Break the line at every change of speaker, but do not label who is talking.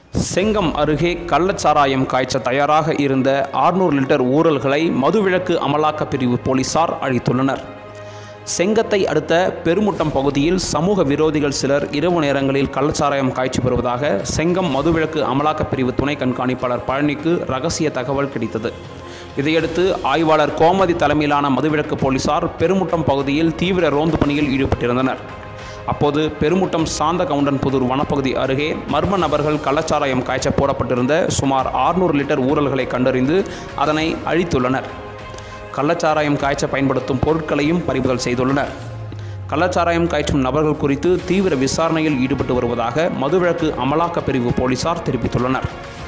செங்கம் அருகே கள்ளச்சாராயம் காய்ச்ச தயாராக இருந்த 600 லிட்டர் ஊரல்களை மதுவிலக்கு அமலாக்கப் பிரிவு போலீசார் அழித்துள்ளனர் செங்கத்தை அடுத்த பெருமுட்டம் பகுதியில் சமூக விரோதிகள் சிலர் இரவு நேரங்களில் கள்ளச்சாராயம் காய்ச்சி வருவதாக செங்கம் மதுவிலக்கு அமலாக்கப் பிரிவு துணை கண்காணிப்பாளர் பழனிக்கு ரகசிய தகவல் கிடைத்தது இதையடுத்து ஆய்வாளர் கோமதி தலைமையிலான மதுவிலக்கு போலீசார் பெருமுட்டம் பகுதியில் தீவிர ரோந்து பணியில் ஈடுபட்டிருந்தனர் அப்போது பெருமுட்டம் சாந்த கவுண்டன் புதூர் வனப்பகுதி அருகே மர்ம நபர்கள் கள்ளச்சாராயம் காய்ச்ச போடப்பட்டிருந்த சுமார் 600 லிட்டர் ஊரல்களை கண்டறிந்து அதனை அழித்துள்ளனர் கள்ளச்சாராயம் காய்ச்ச பயன்படுத்தும் பொருட்களையும் பறிமுதல் செய்துள்ளனர் கள்ளச்சாராயம் காய்ச்சும் நபர்கள் குறித்து தீவிர விசாரணையில் ஈடுபட்டு வருவதாக மதுவிலக்கு அமலாக்கப் பிரிவு போலீசார் தெரிவித்துள்ளனர்